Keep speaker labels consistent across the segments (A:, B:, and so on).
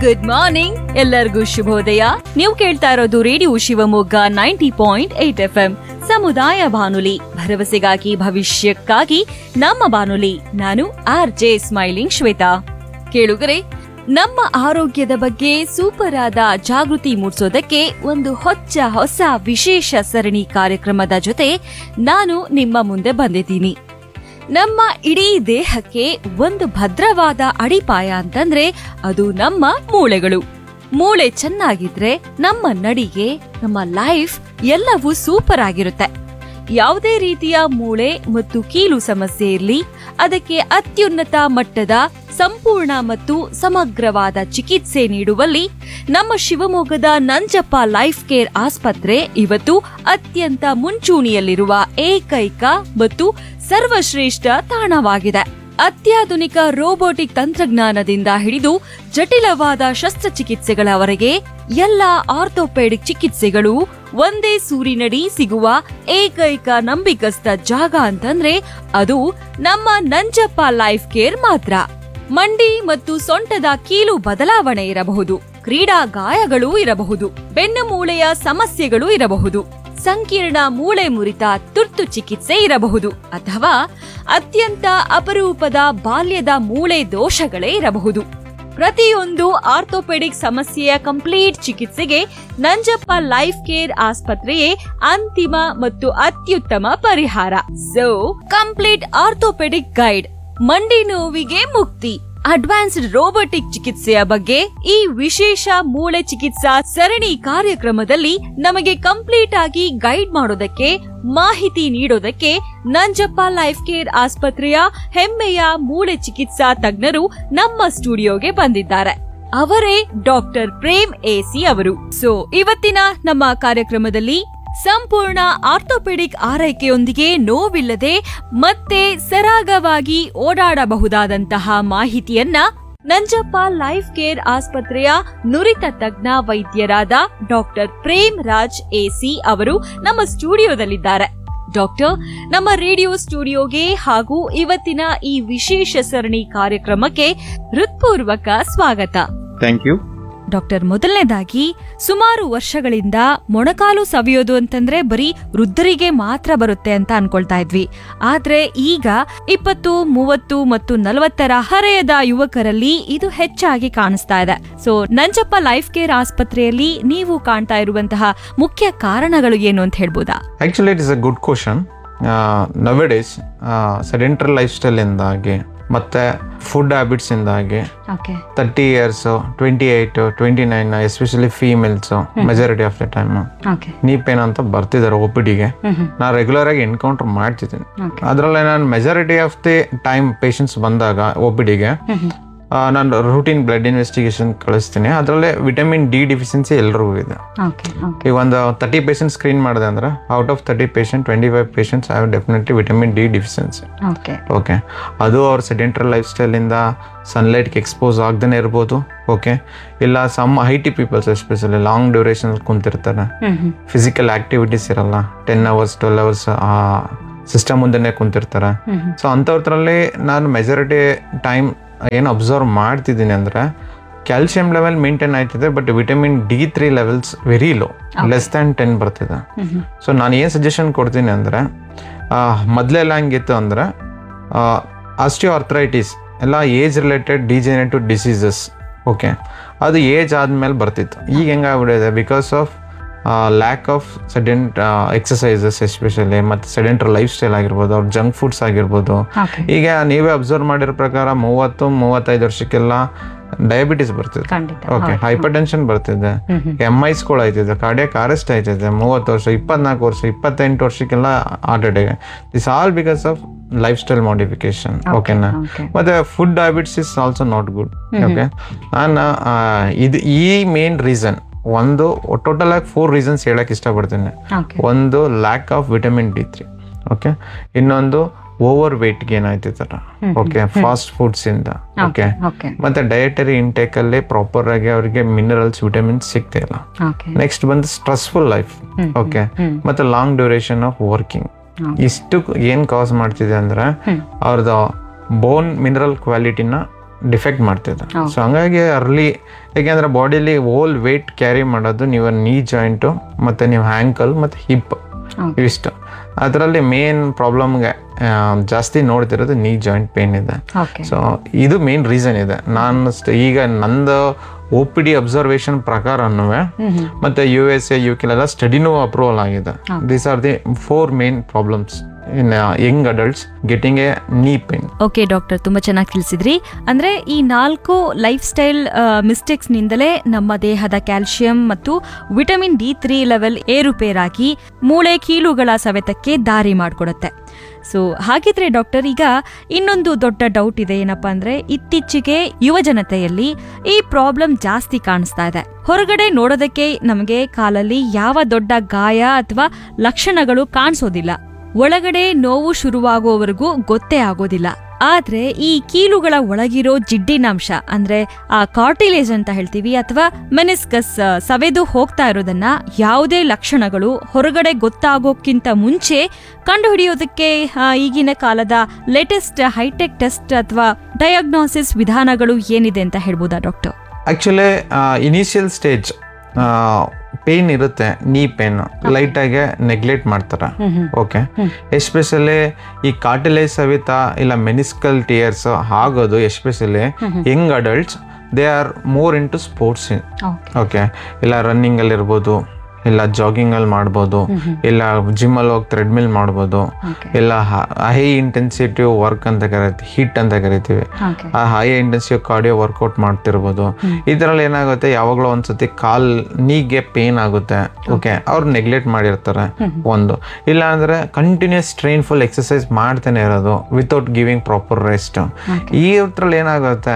A: Good morning ಎಲ್ಲರಿಗೂ ಶುಭೋದಯ ನೀವು ಕೇಳ್ತಾ ಇರೋದು radio Shivamogga ninety point eight F M ಸಮುದಾಯ ಬಾನುಲಿ ಭರವಸೆಗಾಗಿ ಭವಿಷ್ಯಕ್ಕಾಗಿ ನಮ್ಮ ಬಾನುಲಿ ನಾನು ಆರ್ ಜೆ ಸ್ಮೈಲಿಂಗ್ ಶ್ವೇತಾ ಕೇಳುಗರೆ ನಮ್ಮ ಆರೋಗ್ಯದ ಬಗ್ಗೆ ಸೂಪರ್ ಆದ ಜಾಗೃತಿ ಮೂಡಿಸೋದಕ್ಕೆ ಒಂದು ಹೊಚ್ಚ ಹೊಸ ವಿಶೇಷ ಸರಣಿ ಕಾರ್ಯಕ್ರಮದ ಜೊತೆ ನಾನು ನಿಮ್ಮ ಮುಂದೆ ಬಂದಿದ್ದೀನಿ ನಮ್ಮ ಇಡೀ ದೇಹಕ್ಕೆ ಒಂದು ಭದ್ರವಾದ ಅಡಿಪಾಯ ಅಂತಂದ್ರೆ ಅದು ನಮ್ಮ ಮೂಳೆಗಳು ಮೂಳೆ ಚೆನ್ನಾಗಿದ್ರೆ ನಮ್ಮ ನಡಿಗೆ ನಮ್ಮ ಲೈಫ್ ಎಲ್ಲವೂ ಸೂಪರ್ ಆಗಿರುತ್ತೆ ಯಾವುದೇ ರೀತಿಯ ಮೂಳೆ ಮತ್ತು ಕೀಲು ಸಮಸ್ಯೆ ಇರಲಿ ಅದಕ್ಕೆ ಅತ್ಯುನ್ನತ ಮಟ್ಟದ ಸಂಪೂರ್ಣ ಮತ್ತು ಸಮಗ್ರವಾದ ಚಿಕಿತ್ಸೆ ನೀಡುವಲ್ಲಿ ನಮ್ಮ ಶಿವಮೊಗ್ಗದ ನಂಜಪ್ಪ ಲೈಫ್ ಕೇರ್ ಆಸ್ಪತ್ರೆ ಇವತ್ತು ಅತ್ಯಂತ ಮುಂಚೂಣಿಯಲ್ಲಿರುವ ಏಕೈಕ ಮತ್ತು ಸರ್ವಶ್ರೇಷ್ಠ ತಾಣವಾಗಿದೆ ಅತ್ಯಾಧುನಿಕ ರೋಬೋಟಿಕ್ ತಂತ್ರಜ್ಞಾನದಿಂದ ಹಿಡಿದು ಜಟಿಲವಾದ ಶಸ್ತ್ರಚಿಕಿತ್ಸೆಗಳವರೆಗೆ ಎಲ್ಲ ಆರ್ಥೋಪೆಡಿಕ್ ಚಿಕಿತ್ಸೆಗಳು ಒಂದೇ ಸೂರಿನಡಿ ಸಿಗುವ ಏಕೈಕ ನಂಬಿಕಸ್ಥ ಜಾಗ ಅಂತಂದ್ರೆ ಅದು ನಮ್ಮ ನಂಜಪ್ಪ ಲೈಫ್ ಕೇರ್ ಮಾತ್ರ ಮಂಡಿ ಮತ್ತು ಸೊಂಟದ ಕೀಲು ಬದಲಾವಣೆ ಇರಬಹುದು ಕ್ರೀಡಾ ಗಾಯಗಳೂ ಇರಬಹುದು ಬೆನ್ನು ಮೂಳೆಯ ಸಮಸ್ಯೆಗಳು ಇರಬಹುದು ಸಂಕೀರ್ಣ ಮೂಳೆ ಮುರಿತ ತುರ್ತು ಚಿಕಿತ್ಸೆ ಇರಬಹುದು ಅಥವಾ ಅತ್ಯಂತ ಅಪರೂಪದ ಬಾಲ್ಯದ ಮೂಳೆ ದೋಷಗಳೇ ಇರಬಹುದು ಪ್ರತಿಯೊಂದು ಆರ್ಥೋಪೆಡಿಕ್ ಸಮಸ್ಯೆಯ ಕಂಪ್ಲೀಟ್ ಚಿಕಿತ್ಸೆಗೆ ನಂಜಪ್ಪ ಲೈಫ್ ಕೇರ್ ಆಸ್ಪತ್ರೆಯೇ ಅಂತಿಮ ಮತ್ತು ಅತ್ಯುತ್ತಮ ಪರಿಹಾರ ಸೊ ಕಂಪ್ಲೀಟ್ ಆರ್ಥೋಪೆಡಿಕ್ ಗೈಡ್ ಮಂಡಿ ನೋವಿಗೆ ಮುಕ್ತಿ ಅಡ್ವಾನ್ಸ್ಡ್ ರೋಬೋಟಿಕ್ ಚಿಕಿತ್ಸೆಯ ಬಗ್ಗೆ ಈ ವಿಶೇಷ ಮೂಳೆ ಚಿಕಿತ್ಸಾ ಸರಣಿ ಕಾರ್ಯಕ್ರಮದಲ್ಲಿ ನಮಗೆ ಕಂಪ್ಲೀಟ್ ಆಗಿ ಗೈಡ್ ಮಾಡೋದಕ್ಕೆ ಮಾಹಿತಿ ನೀಡೋದಕ್ಕೆ ನಂಜಪ್ಪ ಲೈಫ್ ಕೇರ್ ಆಸ್ಪತ್ರೆಯ ಹೆಮ್ಮೆಯ ಮೂಳೆ ಚಿಕಿತ್ಸಾ ತಜ್ಞರು ನಮ್ಮ ಸ್ಟುಡಿಯೋಗೆ ಬಂದಿದ್ದಾರೆ ಅವರೇ ಡಾಕ್ಟರ್ ಪ್ರೇಮ್ ಎಸಿ ಅವರು ಸೊ ಇವತ್ತಿನ ನಮ್ಮ ಕಾರ್ಯಕ್ರಮದಲ್ಲಿ ಸಂಪೂರ್ಣ ಆರ್ಥೋಪೆಡಿಕ್ ಆರೈಕೆಯೊಂದಿಗೆ ನೋವಿಲ್ಲದೆ ಮತ್ತೆ ಸರಾಗವಾಗಿ ಓಡಾಡಬಹುದಾದಂತಹ ಮಾಹಿತಿಯನ್ನ ನಂಜಪ್ಪ ಲೈಫ್ ಕೇರ್ ಆಸ್ಪತ್ರೆಯ ನುರಿತ ತಜ್ಞ ವೈದ್ಯರಾದ ಡಾಕ್ಟರ್ ಪ್ರೇಮ್ ರಾಜ್ ಎಸಿ ಅವರು ನಮ್ಮ ಸ್ಟುಡಿಯೋದಲ್ಲಿದ್ದಾರೆ ಡಾಕ್ಟರ್ ನಮ್ಮ ರೇಡಿಯೋ ಸ್ಟುಡಿಯೋಗೆ ಹಾಗೂ ಇವತ್ತಿನ ಈ ವಿಶೇಷ ಸರಣಿ ಕಾರ್ಯಕ್ರಮಕ್ಕೆ ಹೃತ್ಪೂರ್ವಕ ಸ್ವಾಗತ
B: ಥ್ಯಾಂಕ್ ಯು
A: ಡಾಕ್ಟರ್ ಮೊದಲನೇದಾಗಿ ಸುಮಾರು ವರ್ಷಗಳಿಂದ ಮೊಣಕಾಲು ಸವಿಯೋದು ಅಂತಂದ್ರೆ ಬರೀ ವೃದ್ಧರಿಗೆ ಮಾತ್ರ ಬರುತ್ತೆ ಅಂತ ಅನ್ಕೊಳ್ತಾ ಇದ್ವಿ ಆದ್ರೆ ಈಗ ಇಪ್ಪತ್ತು ಮೂವತ್ತು ಮತ್ತು ನಲವತ್ತರ ಹರೆಯದ ಯುವಕರಲ್ಲಿ ಇದು ಹೆಚ್ಚಾಗಿ ಕಾಣಿಸ್ತಾ ಇದೆ ಸೊ ನಂಜಪ್ಪ ಲೈಫ್ ಕೇರ್ ಆಸ್ಪತ್ರೆಯಲ್ಲಿ ನೀವು ಕಾಣ್ತಾ ಇರುವಂತಹ ಮುಖ್ಯ ಕಾರಣಗಳು ಏನು ಅಂತ ಹೇಳ್ಬೋದಾ
B: actually it is a good question nowadays sedentary life ಸ್ಟೈಲಿಂದಾಗಿ ಮತ್ತು ಫುಡ್ ಹ್ಯಾಬಿಟ್ಸಿಂದಾಗಿ
A: okay
B: thirty years twenty eight twenty nine especially females majority of the time
A: okay
B: knee pain ಅಂತ ಬರ್ತಿದ್ದಾರೆ ಒ ಪಿ ಡಿಗೆ ನಾನು ರೆಗ್ಯುಲರ್ ಆಗಿ ಎನ್ಕೌಂಟರ್ ಮಾಡ್ತಿದ್ದೀನಿ ಅದರಲ್ಲಿ ನಾನು majority of the time patients ಬಂದಾಗ ಒ ಪಿ ಡಿಗೆ ನಾನು ರೂಟೀನ್ ಬ್ಲಡ್ ಇನ್ವೆಸ್ಟಿಗೇಷನ್ ಕಳಿಸ್ತೀನಿ ಅದರಲ್ಲೇ ವಿಟಮಿನ್ ಡಿ ಡಿಫಿಷಿಯನ್ಸಿ ಎಲ್ರಿಗೂ ಇದೆ
A: ಓಕೆ
B: ಈಗ ಒಂದು ತರ್ಟಿ ಪೇಷಂಟ್ ಸ್ಕ್ರೀನ್ ಮಾಡಿದೆ ಅಂದ್ರೆ out of thirty patient twenty five patients have definitely vitamin D deficiency
A: okay
B: okay ಅದು ಅವ್ರ ಸೆಡೆಂಟ್ರಲ್ ಲೈಫ್ ಸ್ಟೈಲಿಂದ ಸನ್ಲೈಟ್ಗೆ ಎಕ್ಸ್ಪೋಸ್ ಆಗದೇ ಇರ್ಬೋದು ಓಕೆ ಇಲ್ಲ some I T peoples especially long duration ಕುಂತಿರ್ತಾರೆ ಫಿಸಿಕಲ್ ಆಕ್ಟಿವಿಟೀಸ್ ಇರಲ್ಲ ಟೆನ್ ಅವರ್ಸ್ ಟ್ವೆಲ್ ಅವರ್ಸ್ ಆ ಸಿಸ್ಟಮ್ ಮುಂದೆನೇ ಕುಂತಿರ್ತಾರೆ ಸೊ ಅಂಥವ್ರಲ್ಲಿ ನಾನು ಮೆಜಾರಿಟಿ ಟೈಮ್ ಏನು ಅಬ್ಸರ್ವ್ ಮಾಡ್ತಿದ್ದೀನಿ ಅಂದರೆ ಕ್ಯಾಲ್ಸಿಯಂ ಲೆವೆಲ್ ಮೇಂಟೈನ್ ಆಯ್ತಿದೆ but vitamin D three levels very low less than ten ಬರ್ತಿದೆ ಸೊ ನಾನು ಏನು ಸಜೆಷನ್ ಕೊಡ್ತೀನಿ ಅಂದರೆ ಮೊದಲೆಲ್ಲ ಹೆಂಗಿತ್ತು ಅಂದರೆ ಆಸ್ಟಿಯೋ ಅರ್ಥ್ರೈಟಿಸ್ ಎಲ್ಲ age related degenerative diseases okay ಅದು ಏಜ್ ಆದಮೇಲೆ ಬರ್ತಿತ್ತು ಈಗ ಹೆಂಗಾಗ್ಬಿಟ್ಟಿದೆ because of lack of sedentary exercises especially ಮತ್ತು ಸೆಡೆಂಟ್ರ್ ಲೈಫ್ ಸ್ಟೈಲ್ ಆಗಿರ್ಬೋದು ಅವ್ರ ಜಂಕ್ ಫುಡ್ಸ್ ಆಗಿರ್ಬೋದು
A: ಓಕೆ
B: ಈಗ ನೀವೇ ಅಬ್ಸರ್ವ್ ಮಾಡಿರೋ ಪ್ರಕಾರ ಮೂವತ್ತು ಮೂವತ್ತೈದು ವರ್ಷಕ್ಕೆಲ್ಲ ಡಯಾಬಿಟಿಸ್ ಬರ್ತಿದೆ
A: ಖಂಡಿತ
B: ಓಕೆ ಹೈಪರ್ ಟೆನ್ಷನ್ ಬರ್ತಿದೆ ಎಮ್ ಐಸ್ಗಳು ಆಯ್ತಿದೆ ಕಾರ್ಡಿಯಕ್ ಅರೆಸ್ಟ್ ಆಯ್ತಿದೆ ಮೂವತ್ತು ವರ್ಷ ಇಪ್ಪತ್ನಾಲ್ಕು ವರ್ಷ ಇಪ್ಪತ್ತೆಂಟು ವರ್ಷಕ್ಕೆಲ್ಲ heart attack this all because of lifestyle modification ಓಕೆನಾ
A: ಓಕೆ
B: ಮತ್ತೆ food habits is also not good okay ನಾನು ಆ, ಇದು ಈ ಮೇನ್ ರೀಸನ್ ಒಂದು ಟೋಟಲ್ ಆಗಿ ಫೋರ್ ರೀಸನ್ಸ್ ಹೇಳಕ್ ಇಷ್ಟಪಡ್ತೀನಿ
A: ಓಕೆ
B: ಒಂದು lack of vitamin D three okay ಇನ್ನೊಂದು ಓವರ್ ವೇಟ್ ಗೇನ್ ಆಯ್ತಿದ್ದಾರೆ ಓಕೆ ಫಾಸ್ಟ್ ಫುಡ್ಸ್ ಇಂದ ಓಕೆ
A: ಓಕೆ
B: ಮತ್ತೆ ಡಯಟರಿ ಇಂಟೇಕ್ ಅಲ್ಲಿ ಪ್ರಾಪರ್ ಆಗಿ ಅವರಿಗೆ ಮಿನರಲ್ಸ್ ವಿಟಮಿನ್ಸ್ ಸಿಗ್ತಾ ಇಲ್ಲ
A: ಓಕೆ
B: ನೆಕ್ಸ್ಟ್ ಬಂದು ಸ್ಟ್ರೆಸ್ಫುಲ್ ಲೈಫ್ ಓಕೆ ಮತ್ತೆ long duration of working
A: hmm.
B: ಇಷ್ಟು ಏನ್ ಕಾಸ್ ಮಾಡ್ತಿದೆ ಅಂದ್ರೆ ಅವ್ರದ್ದು ಬೋನ್ ಮಿನರಲ್ ಕ್ವಾಲಿಟಿನ ಡಿಫೆಕ್ಟ್ ಮಾಡ್ತಿದೆ ಸೊ ಹಂಗಾಗಿ ಅರ್ಲಿ ಯಾಕೆಂದ್ರೆ ಬಾಡಿಲಿ ಓಲ್ ವೇಟ್ ಕ್ಯಾರಿ ಮಾಡೋದು ನೀವು ನೀ ಜಾಯಿಂಟು ಮತ್ತು ನೀವು ಹ್ಯಾಂಕಲ್ ಮತ್ತು ಹಿಪ್ ಇವಿಷ್ಟು ಅದರಲ್ಲಿ ಮೇನ್ ಪ್ರಾಬ್ಲಮ್ಗೆ ಜಾಸ್ತಿ ನೋಡ್ತಿರೋದು ನೀ ಜಾಯಿಂಟ್ ಪೇನ್ ಇದೆ
A: ಓಕೆ
B: ಸೊ ಇದು ಮೇನ್ ರೀಸನ್ ಇದೆ ನಾನು ಸ್ಟ್- ಈಗ ನಂದು ಒ ಪಿ ಡಿ ಅಬ್ಸರ್ವೇಷನ್ ಪ್ರಕಾರನೂ ಮತ್ತೆ ಯು ಎಸ್ ಎ ಯು ಕೆಲೆಲ್ಲ ಸ್ಟಡಿನೂ ಅಪ್ರೂವಲ್ ಆಗಿದೆ these are the four main problems in young adults getting a knee pain
A: okay doctor ತುಂಬಾ ಚೆನ್ನಾಗಿ ತಿಳಿಸಿದ್ರಿ ಅಂದ್ರೆ ಈ ನಾಲ್ಕು ಲೈಫ್ ಸ್ಟೈಲ್ ಮಿಸ್ಟೇಕ್ಸ್ ನಿಂದಲೇ ನಮ್ಮ ದೇಹದ ಕ್ಯಾಲ್ಸಿಯಂ ಮತ್ತು ವಿಟಮಿನ್ ಡಿ ತ್ರೀ ಲೆವೆಲ್ ಏರುಪೇರಾಗಿ ಮೂಳೆ ಕೀಲುಗಳ ಸವೆತಕ್ಕೆ ದಾರಿ ಮಾಡಿಕೊಡುತ್ತೆ ಸೊ ಹಾಗಿದ್ರೆ ಡಾಕ್ಟರ್ ಈಗ ಇನ್ನೊಂದು ದೊಡ್ಡ ಡೌಟ್ ಇದೆ ಏನಪ್ಪಾ ಅಂದ್ರೆ ಇತ್ತೀಚೆಗೆ ಯುವ ಜನತೆಯಲ್ಲಿ ಈ ಪ್ರಾಬ್ಲಮ್ ಜಾಸ್ತಿ ಕಾಣಿಸ್ತಾ ಇದೆ ಹೊರಗಡೆ ನೋಡೋದಕ್ಕೆ ನಮಗೆ ಕಾಲಲ್ಲಿ ಯಾವ ದೊಡ್ಡ ಗಾಯ ಅಥವಾ ಲಕ್ಷಣಗಳು ಕಾಣಿಸೋದಿಲ್ಲ ಒಳಗಡೆ ನೋವು ಶುರುವಾಗುವವರೆಗೂ ಗೊತ್ತೇ ಆಗೋದಿಲ್ಲ ಆದ್ರೆ ಈ ಕೀಲುಗಳ ಒಳಗಿರೋ ಜಿಡ್ಡಿನಾಂಶ ಅಂದ್ರೆ ಆ ಕಾರ್ಟಿಲೇಜ್ ಅಂತ ಹೇಳ್ತೀವಿ ಅಥವಾ ಮೆನಿಸ್ಕಸ್ ಆ, ಸವೆದು ಹೋಗ್ತಾ ಇರೋದನ್ನ ಯಾವುದೇ ಲಕ್ಷಣಗಳು ಹೊರಗಡೆ ಗೊತ್ತಾಗೋಕ್ಕಿಂತ ಮುಂಚೆ ಕಂಡುಹಿಡಿಯೋದಕ್ಕೆ ಆ, ಈಗಿನ ಕಾಲದ ಲೇಟೆಸ್ಟ್ ಹೈಟೆಕ್ ಟೆಸ್ಟ್ ಅಥವಾ ಡಯಾಗ್ನೋಸಿಸ್ ವಿಧಾನಗಳು ಏನಿದೆ ಅಂತ ಹೇಳ್ಬೋದಾ doctor
B: actually initial stage pain ಇರುತ್ತೆ ನೀ ಪೇನ್ ಲೈಟಾಗಿ ನೆಗ್ಲೆಕ್ಟ್ ಮಾಡ್ತಾರೆ ಓಕೆ ಎಸ್ಪೆಷಲಿ ಈ ಕಾರ್ಟಿಲೇಜ್ ಸವಿತ ಇಲ್ಲ ಮೆನಿಸ್ಕಲ್ ಟಿಯರ್ಸ್ ಆಗೋದು especially young adults they are more into sports okay ಇಲ್ಲ ರನ್ನಿಂಗಲ್ಲಿ ಇರ್ಬೋದು ಇಲ್ಲ ಜಾಗಿಂಗಲ್ಲಿ ಮಾಡ್ಬೋದು ಇಲ್ಲ ಜಿಮ್ಮಲ್ಲಿ ಹೋಗಿ ಥ್ರೆಡ್ಮಿಲ್ ಮಾಡ್ಬೋದು ಇಲ್ಲ ಹೈ ಇಂಟೆನ್ಸಿಟಿವ್ ವರ್ಕ್ ಅಂತ ಕರಿತೀವಿ ಹಿಟ್ ಅಂತ ಕರಿತೀವಿ ಆ ಹೈ ಇಂಟೆನ್ಸಿವ್ ಕಾರ್ಡಿಯೋ ವರ್ಕೌಟ್ ಮಾಡ್ತಿರ್ಬೋದು ಇದರಲ್ಲಿ ಏನಾಗುತ್ತೆ ಯಾವಾಗಲೂ ಒಂದ್ಸತಿ ಕಾಲ್ ನೀಗೆ ಪೇನ್ ಆಗುತ್ತೆ ಓಕೆ ಅವ್ರು ನೆಗ್ಲೆಕ್ಟ್ ಮಾಡಿರ್ತಾರೆ ಒಂದು ಇಲ್ಲ ಅಂದ್ರೆ ಕಂಟಿನ್ಯೂಸ್ ಸ್ಟ್ರೈನ್ ಫುಲ್ ಎಕ್ಸಸೈಸ್ ಮಾಡ್ತಾನೆ ಇರೋದು ವಿತೌಟ್ ಗಿವಿಂಗ್ ಪ್ರಾಪರ್ ರೆಸ್ಟ್ ಈ ಇದ್ರಲ್ಲಿ ಏನಾಗುತ್ತೆ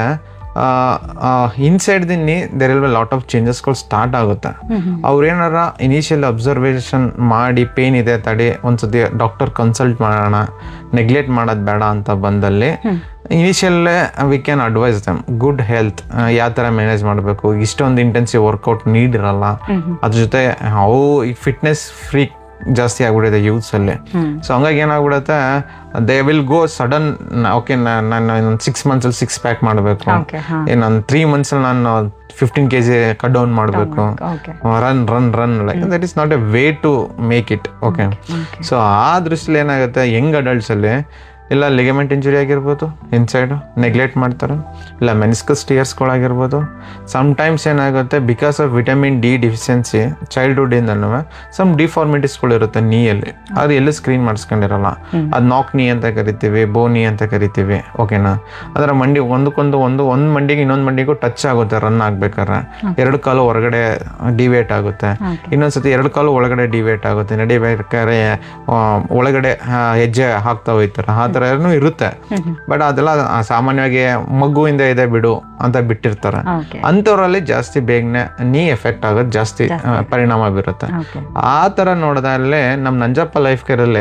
B: inside the knee there will lot of ಚೇಂಜಸ್ಗಳು ಸ್ಟಾರ್ಟ್ ಆಗುತ್ತೆ ಅವ್ರು ಏನಾರ ಇನಿಷಿಯಲ್ ಅಬ್ಸರ್ವೇಷನ್ ಮಾಡಿ ಪೇನ್ ಇದೆ ತಡಿ ಒಂದ್ಸತಿ ಡಾಕ್ಟರ್ ಕನ್ಸಲ್ಟ್ ಮಾಡೋಣ ನೆಗ್ಲೆಕ್ಟ್ ಮಾಡೋದು ಬೇಡ ಅಂತ ಬಂದಲ್ಲಿ ಇನಿಷಿಯಲ್ಲೇ we can advise them good health ಯಾವ ಥರ ಮ್ಯಾನೇಜ್ ಮಾಡಬೇಕು ಇಷ್ಟೊಂದು ಇಂಟೆನ್ಸಿವ್ ವರ್ಕೌಟ್ ನೀಡ್ ಇರಲ್ಲ ಅದ್ರ ಜೊತೆ ಅವು ಈ ಫಿಟ್ನೆಸ್ ಫ್ರೀ ಜಾಸ್ತಿ ಆಗ್ಬಿಟ್ಟಿದೆ ಯೂತ್ಸ್ ಅಲ್ಲಿ ಸೊ ಹಂಗಾಗಿ ಏನಾಗ್ಬಿಡುತ್ತೆ they will go sudden okay ನಾನು ಇನ್ನೊಂದು ಸಿಕ್ಸ್ ಮಂತ್ಸಲ್ಲಿ ಸಿಕ್ಸ್ ಪ್ಯಾಕ್ ಮಾಡಬೇಕು ಇನ್ನೊಂದು ತ್ರೀ ಮಂತ್ಸಲ್ಲಿ ನಾನು fifteen K G cut down ಮಾಡಬೇಕು run run run like that is not a way to make it okay so ಆ ದೃಷ್ಟಿಲಿ ಏನಾಗುತ್ತೆ ಯಂಗ್ ಅಡಲ್ಟ್ಸ್ ಅಲ್ಲಿ ಇಲ್ಲ ಲಿಗಮೆಂಟ್ ಇಂಜುರಿ ಆಗಿರ್ಬೋದು ಇನ್ಸೈಡ್ ನೆಗ್ಲೆಕ್ಟ್ ಮಾಡ್ತಾರೆ ಇಲ್ಲ ಮೆನಿಸ್ಕಸ್ ಟಿಯರ್ಸ್ಗಳಾಗಿರ್ಬೋದು ಸಮ್ಟೈಮ್ಸ್ ಏನಾಗುತ್ತೆ because of vitamin D deficiency ಚೈಲ್ಡ್ಹುಡ್ಡಿಂದನೂ ಸಮ್ ಡಿಫಾರ್ಮಿಟೀಸ್ಗಳು ಇರುತ್ತೆ ನೀಯಲ್ಲಿ ಅದು ಎಲ್ಲೂ ಸ್ಕ್ರೀನ್ ಮಾಡಿಸ್ಕೊಂಡಿರಲ್ಲ ಅದು ನಾಕ್ ನೀ ಅಂತ ಕರಿತೀವಿ ಬೋ ನೀ ಅಂತ ಕರಿತೀವಿ ಓಕೆನಾ ಅದರ ಮಂಡಿ ಒಂದಕ್ಕೊಂದು ಒಂದು ಒಂದು ಮಂಡಿಗೆ ಇನ್ನೊಂದು ಮಂಡಿಗೂ ಟಚ್ ಆಗುತ್ತೆ ರನ್ ಆಗ್ಬೇಕಾದ್ರೆ ಎರಡು ಕಾಲು ಹೊರಗಡೆ ಡಿವೇಟ್ ಆಗುತ್ತೆ ಇನ್ನೊಂದ್ಸತಿ ಎರಡು ಕಾಲು ಒಳಗಡೆ ಡಿವೇಟ್ ಆಗುತ್ತೆ ನಡಿಬೇಕಾದ್ರೆ ಆ, ಒಳಗಡೆ ಆ, ಹೆಜ್ಜೆ ಹಾಕ್ತಾ ಹೋಯ್ತಾರೆ ಆ ಥರ ಇರುತ್ತೆ ಬಟ್ ಅದೆಲ್ಲ ಆ, ಸಾಮಾನ್ಯವಾಗಿ ಮಗುವಿಂದ ಇದೆ ಬಿಡು ಅಂತ ಬಿಟ್ಟಿರ್ತಾರೆ ಅಂಥವ್ರಲ್ಲಿ ಜಾಸ್ತಿ ಬೇಗನೆ ನೀ ಎಫೆಕ್ಟ್ ಆಗೋದು ಜಾಸ್ತಿ ಆ, ಪರಿಣಾಮ ಬೀರುತ್ತೆ ಆ ಥರ ನೋಡಿದಾಗಲೇ ನಮ್ಮ ನಂಜಪ್ಪ ಲೈಫ್ ಕೇರಲ್ಲಿ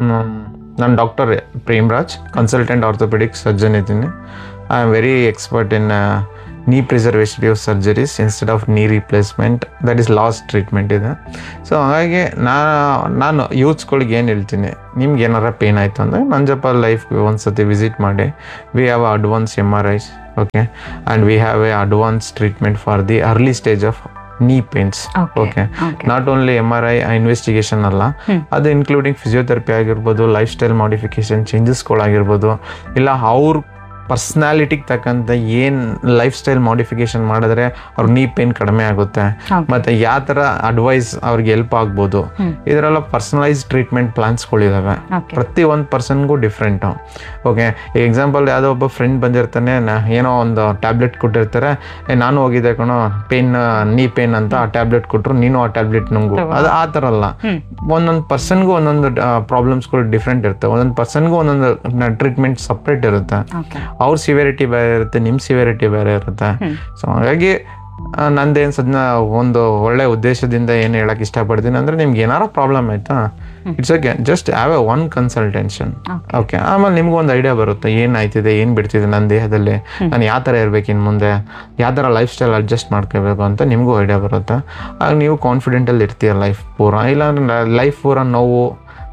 B: ನಾನು doctor Premraj consultant orthopaedic surgeon ಇದ್ದೀನಿ I am very expert in knee preservative surgeries instead of knee replacement that is last treatment ಇದೆ ಸೊ ಹಾಗಾಗಿ ನಾ ನಾನು ಯೂತ್ಸ್ಗಳಿಗೆ ಏನು ಹೇಳ್ತೀನಿ ನಿಮ್ಗೆ ಏನಾರ ಪೇನ್ ಆಯಿತು ಅಂದರೆ ನಂಜಪ್ಪ ಲೈಫ್ಗೆ ಒಂದ್ಸತಿ ವಿಸಿಟ್ ಮಾಡಿ we have advance M R Is okay and we have a advance treatment for the early stage of knee pains okay not only M R I investigation ಅಲ್ಲ ಅದು ಇನ್ಕ್ಲೂಡಿಂಗ್ ಫಿಸಿಯೋಥೆರಪಿ ಆಗಿರ್ಬೋದು lifestyle modification ಚೇಂಜಸ್ಗಳಾಗಿರ್ಬೋದು ಇಲ್ಲ ಅವ್ರ ಪರ್ಸ್ನಾಲಿಟಿಗೆ ತಕ್ಕಂಥ ಏನು life lifestyle modification ಮಾಡಿದ್ರೆ ಅವ್ರ ನೀ ಪೇನ್ ಕಡಿಮೆ ಆಗುತ್ತೆ ಮತ್ತು ಯಾವ ಥರ ಅಡ್ವೈಸ್ ಅವ್ರಿಗೆ ಹೆಲ್ಪ್ ಆಗ್ಬೋದು ಇದರೆಲ್ಲ ಪರ್ಸನಲೈಸ್ ಟ್ರೀಟ್ಮೆಂಟ್ ಪ್ಲಾನ್ಸ್ಗಳಿದಾವೆ ಪ್ರತಿ ಒಂದು ಪರ್ಸನ್ಗೂ ಡಿಫ್ರೆಂಟು ಓಕೆ ಎಕ್ಸಾಂಪಲ್ ಯಾವುದೋ ಒಬ್ಬ ಫ್ರೆಂಡ್ ಬಂದಿರ್ತಾನೆ ನಾ- ಏನೋ ಒಂದು ಟ್ಯಾಬ್ಲೆಟ್ ಕೊಟ್ಟಿರ್ತಾರೆ ಏ ನಾನು ಹೋಗಿದ್ದೆ ಕಣೋ ಪೇನ್ ನೀ ಪೇನ್ ಅಂತ ಆ ಟ್ಯಾಬ್ಲೆಟ್ ಕೊಟ್ಟರು ನೀನು ಆ ಟ್ಯಾಬ್ಲೆಟ್ ನುಂಗು ಅದು ಆ ಥರ ಅಲ್ಲ ಒಂದೊಂದು ಪರ್ಸನ್ಗೂ ಒಂದೊಂದು ಪ್ರಾಬ್ಲಮ್ಸ್ಗಳು ಡಿಫ್ರೆಂಟ್ ಇರುತ್ತೆ ಒಂದೊಂದು ಪರ್ಸನ್ಗೂ ಒಂದೊಂದು ಟ್ರೀಟ್ಮೆಂಟ್ ಸಪ್ರೇಟ್ ಇರುತ್ತೆ ಅವ್ರ ಸಿವಿಯರಿಟಿ ಬೇರೆ ಇರುತ್ತೆ ನಿಮ್ಮ ಸಿವಿಯರಿಟಿ ಬೇರೆ ಇರುತ್ತೆ ಸೊ ಹಾಗಾಗಿ ಆ, ನಂದೇನ್ ಸದ್ನ ಒಂದು ಒಳ್ಳೆ ಉದ್ದೇಶದಿಂದ ಏನು ಹೇಳಕ್ ಇಷ್ಟಪಡ್ತೀನಿ ಅಂದ್ರೆ ನಿಮ್ಗೆ ಏನಾರ ಪ್ರಾಬ್ಲಮ್ ಆಯ್ತಾ it's okay just have a one consultation okay ಆಮೇಲೆ ನಿಮ್ಗೆ ಒಂದು ಐಡಿಯಾ ಬರುತ್ತೆ ಏನು ಆಯ್ತಿದೆ ಏನು ಬಿಡ್ತಿದೆ ನನ್ನ ದೇಹದಲ್ಲಿ ನಾನು ಯಾವ ಥರ ಇರ್ಬೇಕು ಇನ್ನು ಮುಂದೆ ಯಾವ ಥರ ಲೈಫ್ ಸ್ಟೈಲ್ ಅಡ್ಜಸ್ಟ್ ಮಾಡ್ಕೋಬೇಕು ಅಂತ ನಿಮಗೂ ಐಡಿಯಾ ಬರುತ್ತೆ ಆಗ ನೀವು ಕಾನ್ಫಿಡೆಂಟಲ್ಲಿ ಇರ್ತೀರ ಲೈಫ್ ಪೂರ ಇಲ್ಲಾಂದ್ರೆ ಲೈಫ್ ಪೂರ ನೋವು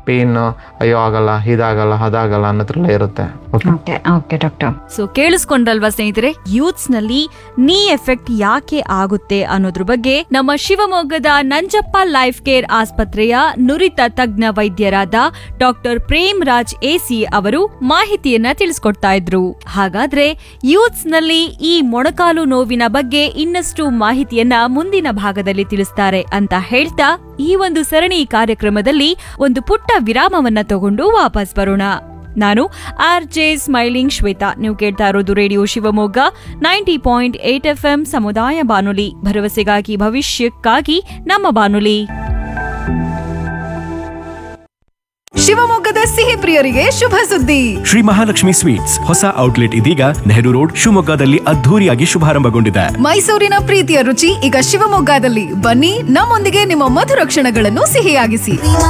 B: ಪೇನ್ ಅಯ್ಯೋ ಆಗಲ್ಲ ಇದಾಗಲ್ಲ ಅದಾಗಲ್ಲ ಅನ್ನೋದ್ರೆಲ್ಲ ಇರುತ್ತೆ okay
C: okay okay doctor
A: so ಕೇಳಿಸ್ಕೊಂಡ್ರಲ್ವಾ ಸ್ನೇಹಿತರೆ ಯೂತ್ಸ್ ನಲ್ಲಿ ನೀ ಎಫೆಕ್ಟ್ ಯಾಕೆ ಆಗುತ್ತೆ ಅನ್ನೋದ್ರ ಬಗ್ಗೆ ನಮ್ಮ ಶಿವಮೊಗ್ಗದ ನಂಜಪ್ಪ ಲೈಫ್ ಕೇರ್ ಆಸ್ಪತ್ರೆಯ ನುರಿತ ತಜ್ಞ ವೈದ್ಯರಾದ ಡಾಕ್ಟರ್ ಪ್ರೇಮ್ ರಾಜ್ ಎಸಿ ಅವರು ಮಾಹಿತಿಯನ್ನ ತಿಳಿಸ್ಕೊಡ್ತಾ ಇದ್ರು ಹಾಗಾದ್ರೆ ಯೂತ್ಸ್ ನಲ್ಲಿ ಈ ಮೊಣಕಾಲು ನೋವಿನ ಬಗ್ಗೆ ಇನ್ನಷ್ಟು ಮಾಹಿತಿಯನ್ನ ಮುಂದಿನ ಭಾಗದಲ್ಲಿ ತಿಳಿಸ್ತಾರೆ ಅಂತ ಹೇಳ್ತಾ ಈ ಒಂದು ಸರಣಿ ಕಾರ್ಯಕ್ರಮದಲ್ಲಿ ಒಂದು ಪುಟ್ಟ ವಿರಾಮವನ್ನ ತಗೊಂಡು ವಾಪಸ್ ಬರೋಣ ನಾನು ಆರ್ ಜೆ ಸ್ಮೈಲಿಂಗ್ ಶ್ವೇತಾ ನೀವು ಕೇಳ್ತಾ ಇರೋದು radio Shivamogga ninety point eight F M ಸಮುದಾಯ ಬಾನುಲಿ ಭರವಸೆಗಾಗಿ ಭವಿಷ್ಯಕ್ಕಾಗಿ ನಮ್ಮ ಬಾನುಲಿ
D: ಶಿವಮೊಗ್ಗದ ಸಿಹಿ ಪ್ರಿಯರಿಗೆ ಶುಭ ಸುದ್ದಿ
E: ಶ್ರೀ ಮಹಾಲಕ್ಷ್ಮಿ ಸ್ವೀಟ್ಸ್ ಹೊಸ ಔಟ್ಲೆಟ್ ಇದೀಗ ನೆಹರು ರೋಡ್ ಶಿವಮೊಗ್ಗದಲ್ಲಿ ಅದ್ಧೂರಿಯಾಗಿ ಶುಭಾರಂಭಗೊಂಡಿದೆ
D: ಮೈಸೂರಿನ ಪ್ರೀತಿಯ ರುಚಿ ಈಗ ಶಿವಮೊಗ್ಗದಲ್ಲಿ ಬನ್ನಿ ನಮ್ಮೊಂದಿಗೆ ನಿಮ್ಮ ಮಧುರ ಕ್ಷಣಗಳನ್ನು ಸಿಹಿಯಾಗಿಸಿ